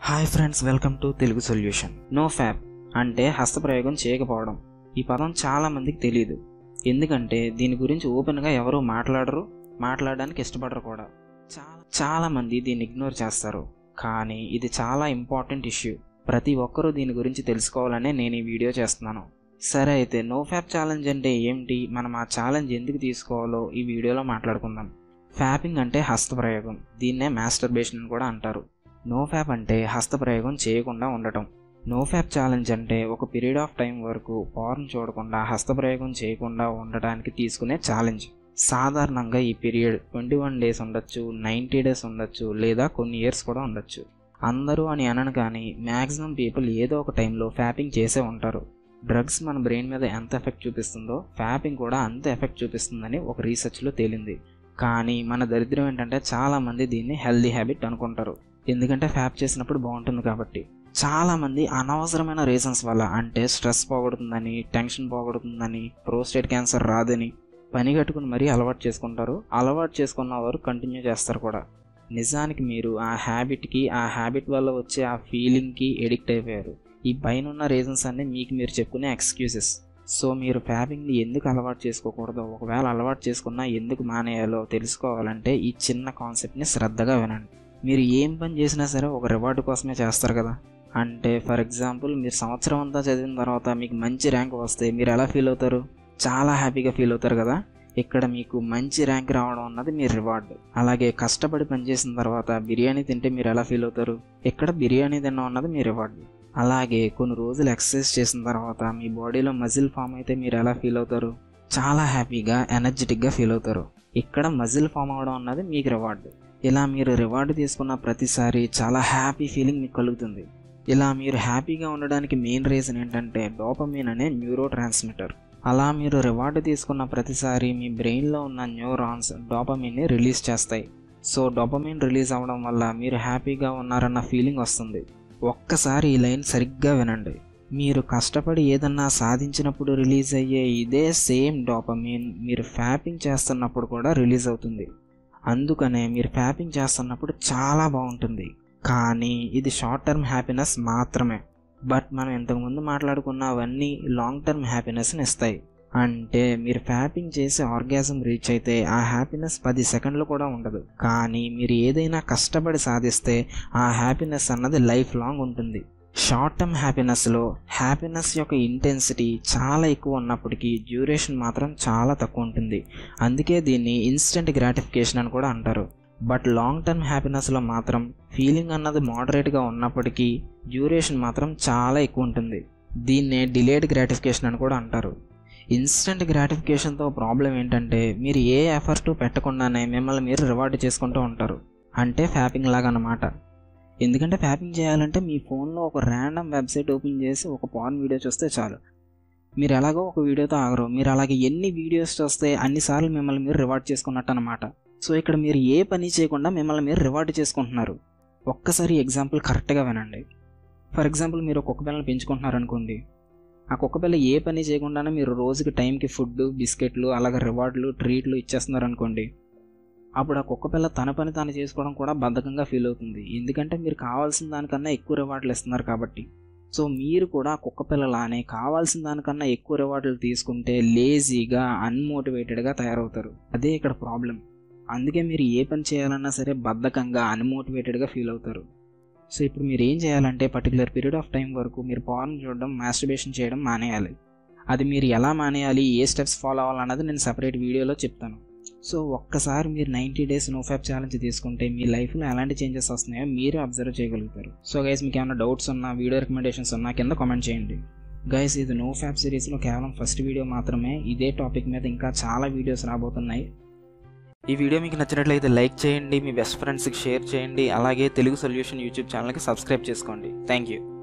hi friends welcome to Telugu solution no fap అంటే హస్తప్రయోగం చేయకపోవడం ఈ పదం చాలా మందికి తెలియదు ఎందుకంటే దీని గురించి ఓపెన్గా ఎవరు మాట్లాడరు మాట్లాడడానికి ఇష్టపడరు కూడా చాలా చాలా మంది దీన్ని ఇగ్నోర్ చేస్తారు కానీ ఇది చాలా ఇంపార్టెంట్ ఇష్యూ ప్రతి ఒక్కరూ దీని గురించి తెలుసుకోవాలనే నేను ఈ వీడియో చేస్తున్నాను సరే అయితే నో ఫ్యాప్ ఛాలెంజ్ అంటే ఏంటి మనం ఆ ఛాలెంజ్ ఎందుకు తీసుకోవాలో ఈ వీడియోలో మాట్లాడుకుందాం ఫ్యాపింగ్ అంటే హస్తప్రయోగం దీన్నే మాస్టర్బేషన్ అని కూడా అంటారు నో ఫ్యాప్ అంటే హస్తప్రయోగం చేయకుండా ఉండటం నో ఫ్యాప్ ఛాలెంజ్ అంటే ఒక పీరియడ్ ఆఫ్ టైం వరకు పార్న్ చూడకుండా హస్తప్రయోగం చేయకుండా ఉండటానికి తీసుకునే ఛాలెంజ్ సాధారణంగా ఈ పీరియడ్ ట్వంటీ వన్ డేస్ ఉండొచ్చు నైంటీ డేస్ ఉండొచ్చు లేదా కొన్ని ఇయర్స్ కూడా ఉండొచ్చు అందరూ అని అనను కానీ మ్యాక్సిమం పీపుల్ ఏదో ఒక టైంలో ఫ్యాపింగ్ చేసే ఉంటారు డ్రగ్స్ మన బ్రెయిన్ మీద ఎంత ఎఫెక్ట్ చూపిస్తుందో ఫ్యాపింగ్ కూడా అంత ఎఫెక్ట్ చూపిస్తుందని ఒక రీసెర్చ్లో తేలింది కానీ మన దరిద్రం ఏంటంటే చాలామంది దీన్ని హెల్దీ హ్యాబిట్ అనుకుంటారు ఎందుకంటే ఫ్యాప్ చేసినప్పుడు బాగుంటుంది కాబట్టి చాలామంది అనవసరమైన రీజన్స్ వల్ల అంటే స్ట్రెస్ పోగొడుతుందని టెన్షన్ పోగొడుతుందని ప్రోస్టేట్ క్యాన్సర్ రాదని పని కట్టుకుని మరీ అలవాటు చేసుకుంటారు అలవాటు చేసుకున్న వారు కంటిన్యూ చేస్తారు కూడా నిజానికి మీరు ఆ హ్యాబిట్కి ఆ హ్యాబిట్ వల్ల వచ్చే ఆ ఫీలింగ్కి ఎడిక్ట్ అయిపోయారు ఈ పైన ఉన్న రీజన్స్ అన్నీ మీకు మీరు చెప్పుకునే ఎక్స్క్యూజెస్ సో మీరు ఫ్యాబింగ్ని ఎందుకు అలవాటు చేసుకోకూడదో ఒకవేళ అలవాటు చేసుకున్నా ఎందుకు మానేయాలో తెలుసుకోవాలంటే ఈ చిన్న కాన్సెప్ట్ని శ్రద్ధగా వినండి మీరు ఏం పని చేసినా సరే ఒక రివార్డు కోసమే చేస్తారు కదా అంటే ఫర్ ఎగ్జాంపుల్ మీరు సంవత్సరం అంతా చదివిన తర్వాత మీకు మంచి ర్యాంక్ వస్తే మీరు ఎలా ఫీల్ అవుతారు చాలా హ్యాపీగా ఫీల్ అవుతారు కదా ఇక్కడ మీకు మంచి ర్యాంక్ రావడం అన్నది మీ రివార్డ్ అలాగే కష్టపడి పనిచేసిన తర్వాత బిర్యానీ తింటే మీరు ఎలా ఫీల్ అవుతారు ఇక్కడ బిర్యానీ తినడం అన్నది మీ రివార్డ్ అలాగే కొన్ని రోజులు ఎక్సర్సైజ్ చేసిన తర్వాత మీ బాడీలో మజిల్ ఫామ్ అయితే మీరు ఎలా ఫీల్ అవుతారు చాలా హ్యాపీగా ఎనర్జెటిక్గా ఫీల్ అవుతారు ఇక్కడ మజిల్ ఫామ్ అవడం అన్నది మీకు రివార్డ్ ఇలా మీరు రివార్డు తీసుకున్న ప్రతిసారి చాలా హ్యాపీ ఫీలింగ్ మీకు కలుగుతుంది ఇలా మీరు హ్యాపీగా ఉండడానికి మెయిన్ రీజన్ ఏంటంటే డోపమీన్ అనే న్యూరో ట్రాన్స్మిటర్ అలా మీరు రివార్డు తీసుకున్న ప్రతిసారి మీ బ్రెయిన్లో ఉన్న న్యూరాన్స్ డోపమీన్ని రిలీజ్ చేస్తాయి సో డోపమీన్ రిలీజ్ అవ్వడం వల్ల మీరు హ్యాపీగా ఉన్నారన్న ఫీలింగ్ వస్తుంది ఒక్కసారి ఈ లైన్ సరిగ్గా వినండి మీరు కష్టపడి ఏదన్నా సాధించినప్పుడు రిలీజ్ అయ్యే ఇదే సేమ్ డోపమీన్ మీరు ఫ్యాపింగ్ చేస్తున్నప్పుడు కూడా రిలీజ్ అవుతుంది అందుకనే మీరు ఫ్యాపింగ్ చేస్తున్నప్పుడు చాలా బాగుంటుంది కానీ ఇది షార్ట్ టర్మ్ హ్యాపీనెస్ మాత్రమే బట్ మనం ఇంతకుముందు మాట్లాడుకున్న అవన్నీ లాంగ్ టర్మ్ హ్యాపీనెస్ని ఇస్తాయి అంటే మీరు ఫ్యాపింగ్ చేసి ఆర్గాజం రీచ్ అయితే ఆ హ్యాపీనెస్ పది సెకండ్లు కూడా ఉండదు కానీ మీరు ఏదైనా కష్టపడి సాధిస్తే ఆ హ్యాపీనెస్ అన్నది లైఫ్ లాంగ్ ఉంటుంది షార్ట్ టర్మ్ హ్యాపీనెస్లో హ్యాపీనెస్ యొక్క ఇంటెన్సిటీ చాలా ఎక్కువ ఉన్నప్పటికీ డ్యూరేషన్ మాత్రం చాలా తక్కువ ఉంటుంది అందుకే దీన్ని ఇన్స్టెంట్ గ్రాటిఫికేషన్ అని కూడా అంటారు బట్ లాంగ్ టర్మ్ హ్యాపీనెస్లో మాత్రం ఫీలింగ్ అన్నది మోడరేట్గా ఉన్నప్పటికీ డ్యూరేషన్ మాత్రం చాలా ఎక్కువ ఉంటుంది దీన్నే డిలేడ్ గ్రాటిఫికేషన్ అని కూడా అంటారు ఇన్స్టెంట్ గ్రాటిఫికేషన్తో ప్రాబ్లం ఏంటంటే మీరు ఏ ఎఫర్ట్ పెట్టకుండానే మిమ్మల్ని మీరు రివార్డ్ చేసుకుంటూ ఉంటారు అంటే ఫ్యాపింగ్ లాగా అన్నమాట ఎందుకంటే ఫ్యాపింగ్ చేయాలంటే మీ ఫోన్లో ఒక ర్యాండమ్ వెబ్సైట్ ఓపెన్ చేసి ఒక పాన్ వీడియో చూస్తే చాలు మీరు ఎలాగో ఒక వీడియోతో ఆగరు మీరు అలాగే ఎన్ని వీడియోస్ చూస్తే అన్నిసార్లు మిమ్మల్ని మీరు రివార్డ్ చేసుకున్నట్టు అనమాట సో ఇక్కడ మీరు ఏ పని చేయకుండా మిమ్మల్ని మీరు రివార్డ్ చేసుకుంటున్నారు ఒక్కసారి ఎగ్జాంపుల్ కరెక్ట్గా వినండి ఫర్ ఎగ్జాంపుల్ మీరు ఒక కుక్క పిల్లలు పెంచుకుంటున్నారు అనుకోండి ఆ కుక్క పిల్ల ఏ పని చేయకుండానే మీరు రోజుకి టైంకి ఫుడ్ బిస్కెట్లు అలాగే రివార్డులు ట్రీట్లు ఇచ్చేస్తున్నారు అనుకోండి అప్పుడు ఆ కుక్క పిల్ల తన పని తాను చేసుకోవడం కూడా బద్ధకంగా ఫీల్ అవుతుంది ఎందుకంటే మీరు కావాల్సిన దానికన్నా ఎక్కువ రివార్డులు ఇస్తున్నారు కాబట్టి సో మీరు కూడా కుక్క పిల్లలానే కావాల్సిన దానికన్నా ఎక్కువ రివార్డులు తీసుకుంటే లేజీగా అన్మోటివేటెడ్గా తయారవుతారు అదే ఇక్కడ ప్రాబ్లం అందుకే మీరు ఏ పని చేయాలన్నా సరే బద్ధకంగా అన్మోటివేటెడ్గా ఫీల్ అవుతారు సో ఇప్పుడు మీరు ఏం చేయాలంటే పర్టికులర్ పీరియడ్ ఆఫ్ టైం వరకు మీరు పార్న్ చూడడం మాస్టర్బేషన్ చేయడం మానేయాలి అది మీరు ఎలా మానేయాలి ఏ స్టెప్స్ ఫాలో అవ్వాలన్నది నేను సపరేట్ వీడియోలో చెప్తాను సో ఒక్కసారి మీరు ninety days no fap challenge తీసుకుంటే మీ లైఫ్లో ఎలాంటి చేంజెస్ వస్తున్నాయో మీరే అబ్జర్వ్ చేయగలుగుతారు సో గైస్ మీకు ఏమైనా డౌట్స్ ఉన్నా వీడియో రికమెండేషన్స్ ఉన్నా కింద కామెంట్ చేయండి గైస్ ఇది నో ఫ్యాప్ సిరీస్లో కేవలం ఫస్ట్ వీడియో మాత్రమే ఇదే టాపిక్ మీద ఇంకా చాలా వీడియోస్ రాబోతున్నాయి ఈ వీడియో మీకు నచ్చినట్లయితే లైక్ చేయండి మీ బెస్ట్ ఫ్రెండ్స్కి షేర్ చేయండి అలాగే తెలుగు సొల్యూషన్ యూట్యూబ్ ఛానల్కి సబ్స్క్రైబ్ చేసుకోండి థ్యాంక్ యూ